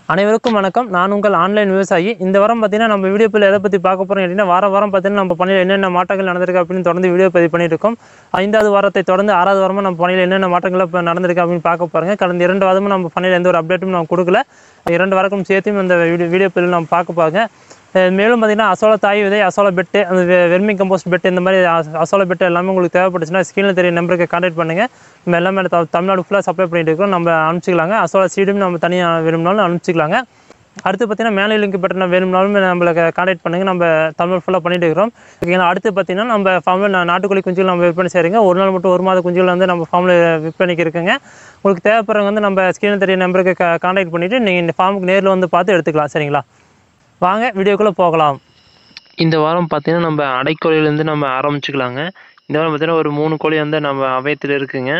அனைவருக்கும் வணக்கம் நான் உங்கள் ஆன்லைன் விவசாயி இந்த வாரம் பார்த்தீங்கன்னா நம்ம வீடியோ பதில் எதை பற்றி பார்க்க போகிறோம் அப்படின்னா வார வாரம் பார்த்தீங்கன்னா நம்ம பணியில் என்னென்ன மாற்றங்கள் நடந்திருக்கு அப்படின்னு தொடர்ந்து வீடியோ பதிவு பண்ணிட்டு இருக்கோம் ஐந்தாவது வாரத்தை தொடர்ந்து ஆறாவது வாரமாக நம்ம பணியில் என்னென்ன மாற்றங்கள் இப்போ நடந்திருக்கு அப்படின்னு பார்க்க போகிறோங்க கடந்த இரண்டு வாரமும் நம்ம பணியில் எந்த ஒரு அப்டேட்டும் நம்ம கொடுக்கல இரண்டு வாரக்கும் சேர்த்தும் இந்த வீடியோ வீடியோ பதில் நம்ம பார்க்க பாருங்க அஹ் மேலும் பார்த்தீங்கன்னா அசோலா தாய் விதை அசோலா பெட்டு அந்த வெ- வெர்மி கம்போஸ்ட் பெட்டு இந்த மாதிரி அச- அசோலா பெட்டு எல்லாமே உங்களுக்கு தேவைப்பட்டுச்சுன்னா ஸ்க்ரீனில் தெரிய நம்பருக்கு கான்டாக்ட் பண்ணுங்கள் நம்ம எல்லாமே த- தமிழ்நாடு ஃபுல்லாக சப்ளை பண்ணிட்டு இருக்கோம் நம்ம அனுப்பிச்சிக்கலாங்க அசோலா சீடும் நம்ம தனியாக வேணும்னாலும் அனுப்பிச்சிக்கலாங்க அடுத்து பார்த்தீங்கன்னா மேலே லிங்க் பட்டன் வேணும்னாலும் நம்மளுக்கு கான்டாக்ட் பண்ணுங்கள் நம்ம தமிழ் ஃபுல்லாக பண்ணிட்டு இருக்கிறோம் ஓகேங்களா அடுத்து பார்த்தீங்கன்னா நம்ம ஃபார்மில் நாட்டுக்கோழி குஞ்சுகள் நம்ம விற்பனை செய்கிறோங்க ஒரு நாள் மட்டும் ஒரு மாத குஞ்சுகள் வந்து நம்ம ஃபார்மில் விற்பனைக்கு இருக்குங்க உங்களுக்கு தேவைப்படுறவங்க வந்து நம்ம ஸ்க்ரீனில் தெரிய நம்பருக்கு கான்டாக்ட் பண்ணிவிட்டு நீங்கள் இந்த ஃபார்முக்கு நேரில் வந்து பார்த்து எடுத்துக்கலாம் சரிங்களா வாங்க வீடியோக்குள்ளே போகலாம் இந்த வாரம் பார்த்தீங்கன்னா நம்ம அடைக்கோழிலேருந்து நம்ம ஆரம்பிச்சுக்கலாங்க இந்த வாரம் பார்த்தீங்கன்னா ஒரு மூணு கோழி வந்து நம்ம அவயத்தில் இருக்குங்க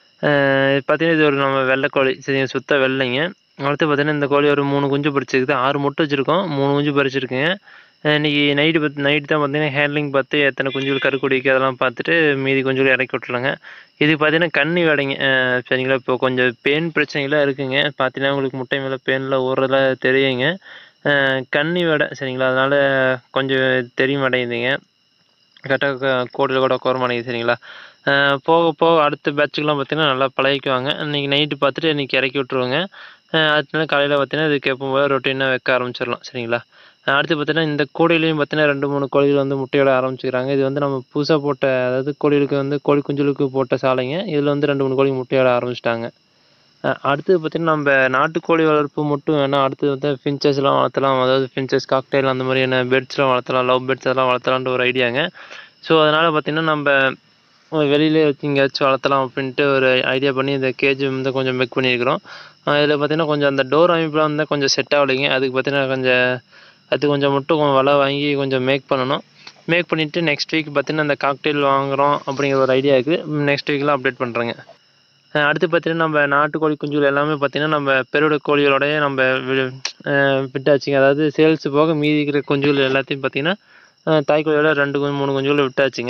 அஹ் பார்த்தீங்கன்னா இது ஒரு நம்ம வெள்ளைக்கோழி சரி சுத்த வெள்ளைங்க அடுத்து பார்த்தீங்கன்னா இந்த கோழி ஒரு மூணு குஞ்சு பறிச்சிருக்குது ஆறு முட்டை வச்சுருக்கோம் மூணு குஞ்சு பறிச்சிருக்குங்க அஹ் இன்னைக்கு நைட்டு பத் நைட்டு தான் பார்த்தீங்கன்னா ஹேண்ட்லிங் பார்த்து எத்தனை குஞ்சுகள் கருக்குடிக்கு அதெல்லாம் பார்த்துட்டு மீதி குஞ்சுகள் இறக்கி விட்டுலாங்க இது பார்த்தீங்கன்னா கன்னி வேடைங்க அஹ் சரிங்களா இப்போ கொஞ்சம் பெயின் பிரச்சனைலாம் இருக்குங்க பார்த்தீங்கன்னா உங்களுக்கு முட்டை மேலே பெயினில் ஓடுறதெல்லாம் தெரியுங்க அஹ் கன்னி வேடை சரிங்களா அதனால கொஞ்சம் தெரிய மாட்டேங்குதுங்க கரெக்டாக கோடியில் கூட குற மாட்டேங்குது சரிங்களா அஹ் போக போக அடுத்த பேட்சுக்கெலாம் பார்த்தீங்கன்னா நல்லா பழகிக்குவாங்க இன்றைக்கி நைட்டு பார்த்துட்டு இன்றைக்கி இறக்கி விட்ருவோங்க அஹ் அடுத்த நாள் காலையில் பார்த்தீங்கன்னா இதுக்கு எப்பவும் போல ரொட்டீனாக வைக்க ஆரம்பிச்சிடலாம் சரிங்களா அஹ் அடுத்து பார்த்தீங்கன்னா இந்த கோழிலையும் பார்த்தீங்கன்னா ரெண்டு மூணு கோழிகள் வந்து முட்டையோட ஆரம்பிச்சுக்கிறாங்க இது வந்து நம்ம புதுசாக போட்ட அதாவது கோழிகளுக்கு வந்து கோழி குஞ்சுகளுக்கு போட்ட சாலைங்க இதில் வந்து ரெண்டு மூணு கோழி முட்டையோட ஆரம்பிச்சிட்டாங்க அஹ் அடுத்தது பார்த்தீங்கன்னா நம்ம நாட்டுக்கோழி வளர்ப்பு மட்டும் வேணால் அடுத்து வந்து ஃபின்ச்சஸ்லாம் வளர்த்தலாம் அதாவது ஃபின்ச்சஸ் காக்டெயில் அந்த மாதிரியான பெட்ஸ்லாம் வளர்த்தலாம் லவ் பெட்ஸ் அதெல்லாம் வளர்த்தலான்ற ஒரு ஐடியாங்க ஸோ அதனால் பார்த்தீங்கன்னா நம்ம வெளியிலே வச்சு எங்கேயாச்சும் வளர்த்தலாம் அப்படின்ட்டு ஒரு ஐடியா பண்ணி இந்த கேஜ் வந்து கொஞ்சம் மேக் பண்ணியிருக்கிறோம் இதில் பார்த்தீங்கன்னா கொஞ்சம் அந்த டோர் அமைப்புலாம் வந்து கொஞ்சம் செட் ஆகலைங்க அதுக்கு பார்த்தீங்கன்னா கொஞ்சம் அது கொஞ்சம் மட்டும் கொஞ்சம் வலை வாங்கி கொஞ்சம் மேக் பண்ணணும் மேக் பண்ணிவிட்டு நெக்ஸ்ட் வீக் பார்த்தீங்கன்னா அந்த காக்டெயில் வாங்குகிறோம் அப்படிங்கிற ஒரு ஐடியா இருக்குது நெக்ஸ்ட் வீக்லாம் அப்டேட் பண்ணுறேங்க அஹ் அடுத்து பார்த்தீங்கன்னா நம்ம நாட்டுக்கோழி குஞ்சுகள் எல்லாமே பார்த்தீங்கன்னா நம்ம பெருவிட கோழிகளோடய நம்ம வி- அஹ் விட்டாச்சுங்க அதாவது சேல்ஸ் போக மீதி இருக்கிற குஞ்சுகள் எல்லாத்தையும் பார்த்தீங்கன்னா அஹ் தாய்க்கோழியோட ரெண்டு குஞ்சு மூணு குஞ்சுகள் விட்டாச்சுங்க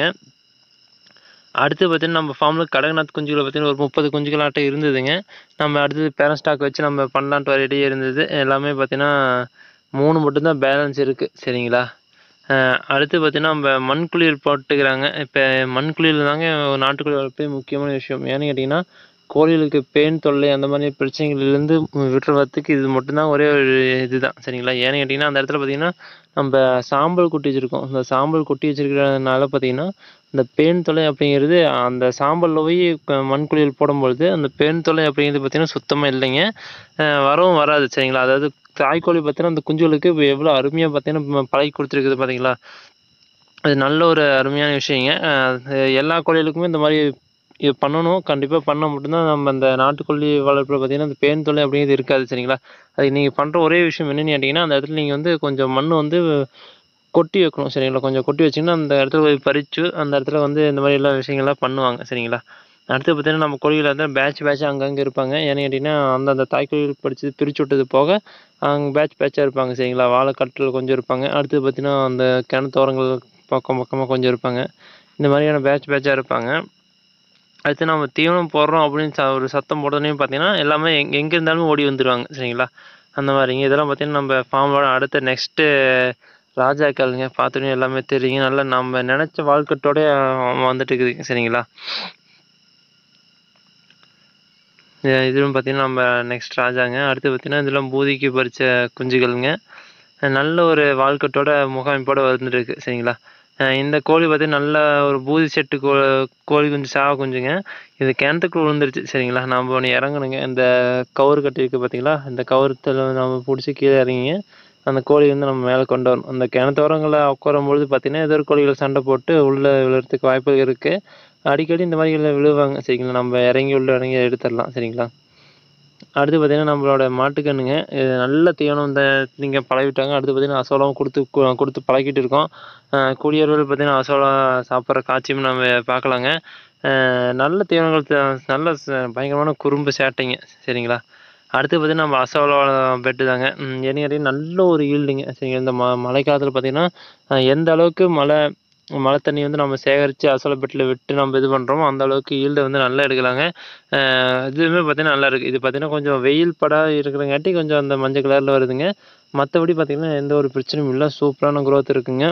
அடுத்து பார்த்தீங்கன்னா நம்ம ஃபார்மில் கடகநாத் குஞ்சுகள் பார்த்தீங்கன்னா ஒரு முப்பது குஞ்சுகளாட்டம் இருந்ததுங்க நம்ம அடுத்தது பேரண்ட் ஸ்டாக் வச்சு நம்ம பண்ணலான்ட்டு ஒரு ஐடியா இருந்தது எல்லாமே பார்த்தீங்கன்னா மூணு மட்டும்தான் பேலன்ஸ் இருக்குது சரிங்களா அஹ் அடுத்து பார்த்தீங்கன்னா நம்ம மண்குளியல் போட்டுக்கிறாங்க இப்போ மண்குளியல் தாங்க ஒரு நாட்டுக்கோழி வளர்ப்பே முக்கியமான விஷயம் ஏன்னு கேட்டிங்கன்னா கோழிகளுக்கு பேன் தொல்லை அந்த மாதிரி பிரச்சனைகள்லேருந்து விட்டுறதுக்கு இது மட்டும்தான் ஒரே ஒரு இதுதான் சரிங்களா ஏன்னு கேட்டிங்கன்னா அந்த இடத்துல பார்த்தீங்கன்னா நம்ம சாம்பல் கொட்டி வச்சுருக்கோம் அந்த சாம்பல் கொட்டி வச்சிருக்கிறதுனால பார்த்தீங்கன்னா இந்த பேன் தொல்லை அப்படிங்கிறது அந்த சாம்பலில் போய் க- மண்குளியல் போடும்பொழுது அந்த பேன் தொல்லை அப்படிங்கிறது பார்த்தீங்கன்னா சுத்தமாக இல்லைங்க அஹ் வரவும் வராது சரிங்களா அதாவது தாய்க்கோழி பார்த்தீங்கன்னா அந்த குஞ்சுகளுக்கு இப்போ எவ்வளோ அருமையாக பார்த்தீங்கன்னா பழகி கொடுத்துருக்குது பார்த்தீங்களா அது நல்ல ஒரு அருமையான விஷயங்க அஹ் எல்லா கோழிகளுக்குமே இந்த மாதிரி இது பண்ணணும் கண்டிப்பாக பண்ணால் மட்டும்தான் நம்ம அந்த நாட்டுக்கோழி வளர்ப்பில் பார்த்தீங்கன்னா அந்த பேன் தொல்லை அப்படிங்கிறது இருக்காது சரிங்களா அது நீங்கள் பண்ணுற ஒரே விஷயம் என்னன்னு கேட்டிங்கன்னா அந்த இடத்துல நீங்கள் வந்து கொஞ்சம் மண் வந்து கொட்டி வைக்கணும் சரிங்களா கொஞ்சம் கொட்டி வச்சிங்கன்னா அந்த இடத்துல போய் பறித்து அந்த இடத்துல வந்து இந்த மாதிரி எல்லா விஷயங்கள்லாம் பண்ணுவாங்க சரிங்களா அடுத்து பார்த்தீங்கன்னா நம்ம கோழிகள் வந்து பேட்ச் பேட்ச் அங்கங்கே இருப்பாங்க ஏன்னு கேட்டிங்கன்னா அந்தந்த தாய்க்கோழிகள் படித்து பிரித்து விட்டது போக அங்கே பேட்ச் பேட்சாக இருப்பாங்க சரிங்களா வாழைக்கட்டில் கொஞ்சம் இருப்பாங்க அடுத்து பார்த்தீங்கன்னா அந்த கிணத்தோரங்கள் பக்கம் பக்கமாக கொஞ்சம் இருப்பாங்க இந்த மாதிரியான பேட்ச் பேட்சாக இருப்பாங்க அடுத்து நம்ம தீவனம் போடுறோம் அப்படின்னு ச ஒரு சத்தம் போட்டோன்னே பார்த்தீங்கன்னா எல்லாமே எங் எங்கே இருந்தாலும் ஓடி வந்துடுவாங்க சரிங்களா அந்த மாதிரிங்க இதெல்லாம் பார்த்தீங்கன்னா நம்ம ஃபார்மோட அடுத்த நெக்ஸ்ட்டு ராஜாக்கள்ங்க பார்த்தோன்னே எல்லாமே தெரியுங்க நல்லா நம்ம நினச்ச வாழ்க்கட்டோட வந்துட்டு இருக்குதுங்க சரிங்களா இது- இதுவும் பார்த்தீங்கன்னா நம்ம நெக்ஸ்ட் ராஜாங்க அடுத்து பார்த்தீங்கன்னா இதெல்லாம் பூதிக்கு பறித்த குஞ்சுகளுங்க நல்ல ஒரு வாழ்க்கட்டோட முகாமைப்போட வந்துட்டு இருக்கு சரிங்களா அஹ் இந்த கோழி பார்த்தீங்கன்னா நல்ல ஒரு பூதி செட்டு கோ கோழி குஞ்சு சாவ குஞ்சுங்க இது கிணத்துக்குள்ள விழுந்துருச்சு சரிங்களா நம்ம ஒன்று இறங்கணுங்க இந்த கவுரு கட்டி இருக்கு பார்த்தீங்களா இந்த கவுரத்தில் நம்ம பிடிச்சி கீழே இறங்கிங்க அந்த கோழி வந்து நம்ம மேலே கொண்டு வரணும் அந்த கிணத்தோரங்களை உட்காரும் பொழுது பார்த்தீங்கன்னா எதிர் கோழிகள் சண்டை போட்டு உள்ளே விழுறதுக்கு வாய்ப்புகள் இருக்குது அடிக்கடி இந்த மாதிரி விழுவாங்க சரிங்களா நம்ம இறங்கி உள்ள இறங்கி எடுத்துடலாம் சரிங்களா அடுத்து பார்த்தீங்கன்னா நம்மளோட மாட்டுக்கண்ணுங்க இது நல்ல தீவனம் இந்த நீங்கள் பழகிட்டாங்க அடுத்து பார்த்தீங்கன்னா அசோலாவும் கொடுத்து கு- கொடுத்து பழகிட்டு இருக்கோம் அஹ் கூடியவர்கள் பார்த்தீங்கன்னா அசோலா சாப்பிட்ற காட்சியும் நம்ம பார்க்கலாங்க அஹ் நல்ல தீவனங்கள் த- நல்ல ச- பயங்கரமான குறும்பு சேட்டைங்க சரிங்களா அடுத்து பார்த்தீங்கன்னா நம்ம அசோலா பெட்டு தாங்க ம், ஏன்னு கேட்டீங்கன்னா நல்ல ஒரு ஈல்டுங்க சரிங்க இந்த ம மழை காலத்தில் பார்த்தீங்கன்னா அஹ் எந்த அளவுக்கு மழை மழை தண்ணி வந்து நம்ம சேகரித்து அசோலா விட்டு நம்ம இது பண்ணுறோமோ அந்த அளவுக்கு ஈல்டை வந்து நல்லா எடுக்கலாங்க அஹ் இதுவுமே பார்த்தீங்கன்னா நல்லா இருக்குது இது பார்த்தீங்கன்னா கொஞ்சம் வெயில் படா இருக்கிறங்காட்டி கொஞ்சம் அந்த மஞ்சள் கலரில் வருதுங்க மற்றபடி பார்த்தீங்கன்னா எந்த ஒரு பிரச்சனையும் இல்லை சூப்பரான growth இருக்குங்க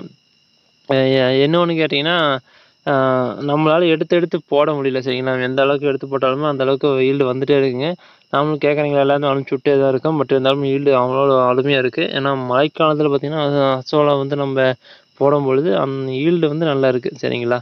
அஹ் என்ன ஒன்று கேட்டிங்கன்னா நம்மளால் எடுத்து எடுத்து போட முடியல சரிங்களா எந்த அளவுக்கு எடுத்து போட்டாலுமே அந்த அளவுக்கு ஈல்டு வந்துட்டே இருக்குங்க நாமளும் கேட்குறீங்களா எல்லாரும் அனுப்பிச்சி விட்டே தான் இருக்கோம் பட் இருந்தாலும் ஈல்டு அவ்வளோ அருமையாக இருக்குது ஏன்னா மழைக்காலத்தில் பார்த்தீங்கன்னா அது அசோலா வந்து நம்ம போடும் பொழுது அந்த ஈல்டு வந்து நல்லா இருக்குது சரிங்களா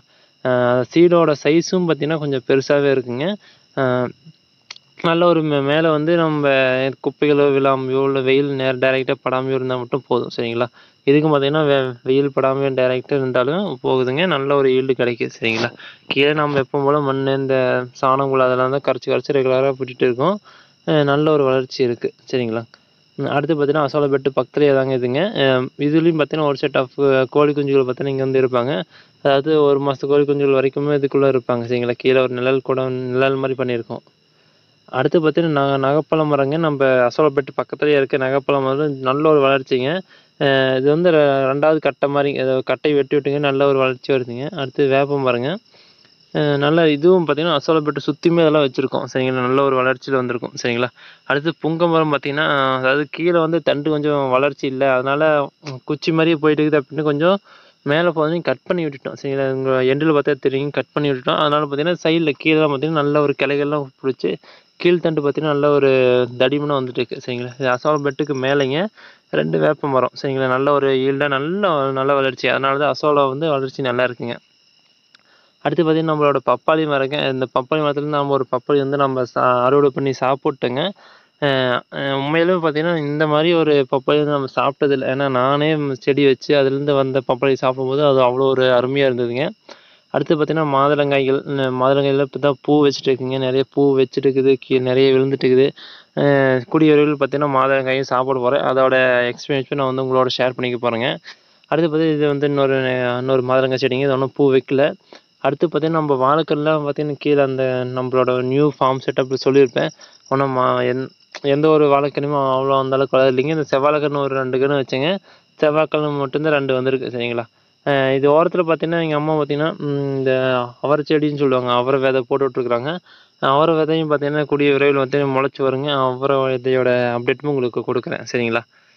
சீடோட சைஸும் பார்த்தீங்கன்னா கொஞ்சம் பெருசாகவே இருக்குங்க அஹ் நல்ல ஒரு மே- மேலே வந்து நம்ம குப்பைகளோ விழாமையோ இல்லை வெயில் நேர் டைரெக்டாக படாமையோ இருந்தால் மட்டும் போதும் சரிங்களா இதுக்கும் பார்த்தீங்கன்னா வெ வெயில் படாமையோ டைரெக்டாக இருந்தாலும் போகுதுங்க நல்ல ஒரு ஈல்டு கிடைக்குது சரிங்களா கீழே நம்ம எப்பவும் போல் மண் இந்த சாணம் குள்ள அதெல்லாம் தான் கரைச்சி கரைச்சி ரெகுலராக விட்டுட்டு இருக்கோம் அஹ் நல்ல ஒரு வளர்ச்சி இருக்குது சரிங்களா ம், அடுத்து பார்த்தீங்கன்னா அசோலா பெட்டு பக்கத்துலேயே தாங்க இதுங்க அஹ் இதுலேயும் பார்த்தீங்கன்னா ஒரு செட் ஆஃப் கோழி குஞ்சுகள் பார்த்தீங்கன்னா இங்கே வந்து இருப்பாங்க அதாவது ஒரு மாதத்து கோழி குஞ்சுகள் வரைக்குமே இதுக்குள்ளே இருப்பாங்க சரிங்களா கீழே ஒரு நிழல் கூட நிழல் மாதிரி பண்ணியிருக்கோம் அடுத்து பார்த்தீங்கன்னா ந நகப்பழ மரங்க நம்ம அசோலப்பேட்டு பக்கத்துலேயே இருக்க நகப்பழ மரம் நல்ல ஒரு வளர்ச்சிங்க அஹ் இது வந்து ரெ- ரெண்டாவது கட்டை மாதிரி அதாவது கட்டை வெட்டி விட்டுங்க நல்ல ஒரு வளர்ச்சி வருதுங்க அடுத்து வேப்ப மரங்க அஹ் நல்ல இதுவும் பார்த்தீங்கன்னா அசோலப்பேட்டு சுற்றியுமே இதெல்லாம் வச்சுருக்கோம் சரிங்களா நல்ல ஒரு வளர்ச்சியில் வந்திருக்கும் சரிங்களா அடுத்து புங்க மரம் பார்த்தீங்கன்னா அதாவது கீழே வந்து தண்டு கொஞ்சம் வளர்ச்சி இல்லை அதனால் குச்சி மாதிரியே போயிட்டு இருக்குது அப்படின்னு கொஞ்சம் மேலே போய் கட் பண்ணி விட்டுட்டோம் சரிங்களா உங்கள் எண்டில் பார்த்தா தெரியும் கட் பண்ணி விட்டுட்டோம் அதனால் பார்த்தீங்கன்னா சைடில் கீழே பார்த்தீங்கன்னா நல்ல ஒரு கிளைகள்லாம் பிடிச்சி கீழ்த்தண்டு பார்த்தீங்கன்னா நல்ல ஒரு தடிமனாக வந்துட்டு இருக்கு சரிங்களா இது அசோலா பெட்டுக்கு மேலேங்க ரெண்டு வேப்ப மரம் சரிங்களா நல்ல ஒரு ஈல்டாக நல்ல நல்ல வளர்ச்சி அதனால தான் அசோலா வந்து வளர்ச்சி நல்லா இருக்குங்க அடுத்து பார்த்தீங்கன்னா நம்மளோட பப்பாளி மரங்க இந்த பப்பாளி மரத்துலேருந்து நம்ம ஒரு பப்பாளி வந்து நம்ம சா அறுவடை பண்ணி சாப்பிட்டோங்க அஹ் அஹ் உண்மையிலுமே பார்த்தீங்கன்னா இந்த மாதிரி ஒரு பப்பாளி வந்து நம்ம சாப்பிட்டதில்ல ஏன்னா நானே செடி வச்சு அதுலேருந்து வந்த பப்பாளி சாப்பிடும்போது அது அவ்வளோ ஒரு அருமையாக இருந்ததுங்க அடுத்து பார்த்தீங்கன்னா மாதுளங்காய்கள் இந்த மாதுளங்காயில் இப்போ தான் பூ வச்சுட்டு இருக்குங்க நிறைய பூ வச்சுட்டு இருக்குது கீ நிறைய விழுந்துட்டு இருக்குது அஹ் கூடிய விரைவில் பார்த்தீங்கன்னா மாதுளங்காயும் சாப்பிட போகிறேன் அதோட எக்ஸ்பீரியன்ஸ் நான் வந்து உங்களோட ஷேர் பண்ணிக்க போகிறேங்க அடுத்து பார்த்தீங்கன்னா இது வந்து இன்னொரு இன்னொரு மாதுளங்காய் செடிங்க இது ஒன்றும் பூ வைக்கல அடுத்து பார்த்தீங்கன்னா நம்ம வாழைக்கல்லாம் பார்த்தீங்கன்னா கீழே அந்த நம்மளோட நியூ ஃபார்ம் செட்டப் சொல்லியிருப்பேன் ஒன்றும் மா எந் எந்த ஒரு வாழைக்கன்னுமே அவ்வளோ அந்த அளவுக்கு வளரலைங்க இந்த செவ்வாழைக்கன்று ஒரு ரெண்டு கன்று வச்சேங்க செவ்வாய்க்கன்று மட்டும்தான் ரெண்டு வந்திருக்கு சரிங்களா அஹ் இது ஓரத்தில் பார்த்தீங்கன்னா எங்கள் அம்மா பார்த்தீங்கன்னா ம், இந்த அவரை செடின்னு சொல்லுவாங்க அவரை விதை போட்டு விட்ருக்குறாங்க அவரை விதையும் பார்த்தீங்கன்னா கூடிய விரைவில் வந்து முளைச்சி வருங்க அவரை விதையோட அப்டேட்டும் உங்களுக்கு கொடுக்குறேன் சரிங்களா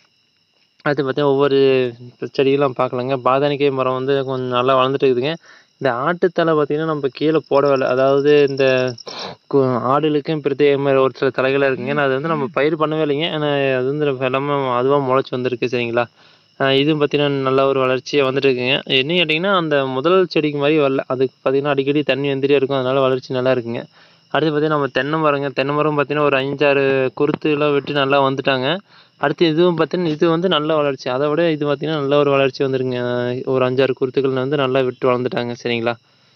அடுத்து பார்த்தீங்கன்னா ஒவ்வொரு செடியெல்லாம் பார்க்கலாங்க பாதானிக்காய் மரம் வந்து கொஞ்சம் நல்லா வளர்ந்துட்டு இருக்குதுங்க இந்த ஆட்டுத்தலை பார்த்தீங்கன்னா நம்ம கீழே போடவில்லை அதாவது இந்த கு- ஆடுகளுக்கும் பிரத்யேகமாக ஒரு சில தலைகளாக இருக்குங்க நான் அது வந்து நம்ம பயிர் பண்ணவே இல்லைங்க ஆனால் அது வந்து நம்ம எல்லாமே அதுவாக முளைச்சி வந்திருக்கு சரிங்களா ஆஹ் இதுவும் பார்த்தீங்கன்னா நல்ல ஒரு வளர்ச்சியாக வந்துட்டு இருக்குங்க என்ன கேட்டிங்கன்னா அந்த முதல் செடிக்கு மாதிரி வரல அதுக்கு பார்த்தீங்கன்னா அடிக்கடி தண்ணி வந்துட்டே இருக்கும் அதனால வளர்ச்சி நல்லா இருக்குங்க அடுத்து பார்த்தீங்கன்னா நம்ம தென்னை மரங்க தென்னை மரம் பார்த்தீங்கன்னா ஒரு அஞ்சாறு குருத்துலாம் விட்டு நல்லா வந்துட்டாங்க அடுத்து இதுவும் பார்த்தீங்கன்னா இது வந்து நல்ல வளர்ச்சி அதை விட இது பார்த்தீங்கன்னா நல்ல ஒரு வளர்ச்சி வந்துருங்க ஒரு அஞ்சாறு குருத்துக்கள் வந்து நல்லா விட்டு வளர்ந்துட்டாங்க சரிங்களா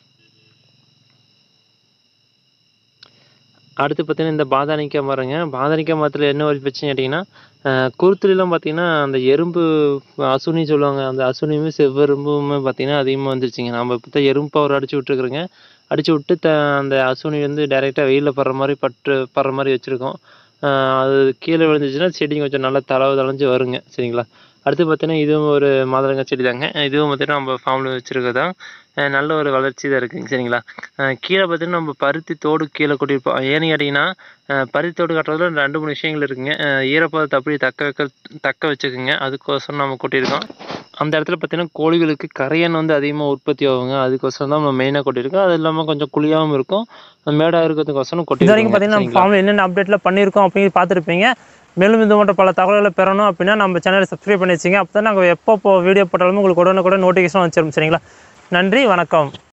அடுத்து பார்த்தீங்கன்னா இந்த பாதானிக்காய் மரங்க பாதானிக்காய் மரத்தில் என்ன ஒரு பிரச்சனை கேட்டிங்கன்னா அஹ் குருத்துலலாம் பார்த்தீங்கன்னா அந்த எறும்பு அசுனி சொல்லுவாங்க அந்த அசுனியுமே செவ்வெரும்புமே பார்த்தீங்கன்னா அதிகமாக வந்துருச்சுங்க நம்ம இப்போ தான் எறும்பு பவர் அடிச்சு விட்டுருக்குறோங்க அடிச்சு விட்டு த அந்த அசுனி வந்து டைரெக்டாக வெயிலில் படுற மாதிரி பட்டு படுற மாதிரி வச்சுருக்கோம் அது கீழே விழுந்துச்சுன்னா செடி கொஞ்சம் நல்லா தளவு தளைஞ்சு வருங்க சரிங்களா அடுத்து பார்த்தீங்கன்னா இதுவும் ஒரு மாதுளங்காய் செடி தாங்க இதுவும் பார்த்தீங்கன்னா நம்ம ஃபார்மில் வச்சுருக்கதான் நல்ல ஒரு வளர்ச்சி தான் இருக்குங்க சரிங்களா அஹ் கீழே பார்த்தீங்கன்னா நம்ம பருத்தி தோடு கீழே கொட்டியிருப்போம் ஏன்னு கேட்டிங்கன்னா அஹ் பருத்தி தோடு கட்டுறதுல ரெண்டு மூணு விஷயங்கள் இருக்குங்க அஹ் ஈரப்பதத்தை அப்படியே தக்க வைக்க தக்க வச்சுக்குங்க அதுக்கோசரம் நம்ம கொட்டியிருக்கோம் அந்த இடத்துல பார்த்தீங்கன்னா கோழிகளுக்கு கரையான் வந்து அதிகமாக உற்பத்தி ஆகுங்க அதுக்கோசரம் தான் நம்ம மெயினாக கொட்டியிருக்கோம் அது இல்லாமல் கொஞ்சம் குழியாகவும் இருக்கும் மேடாக இருக்கிறதுக்கோசரம் இது வரைக்கும் கொட்டியிருக்கோம் பார்த்தீங்கன்னா நம்ம ஃபார்மில் என்னென்ன அப்டேட்டில் பண்ணியிருக்கோம் அப்படின்னு பார்த்துருப்பீங்க மேலும் இது போன்ற பல தகவல்களை பெறணும் அப்படின்னா நம்ம சேனலை சப்ஸ்கிரைப் பண்ணி வச்சுங்க அப்போ தான் நாங்கள் எப்போ வீடியோ போட்டாலுமே உங்களுக்கு உடனே கூட நோட்டிஃபிகேஷன் வச்சிரும் சரிங்களா நன்றி வணக்கம்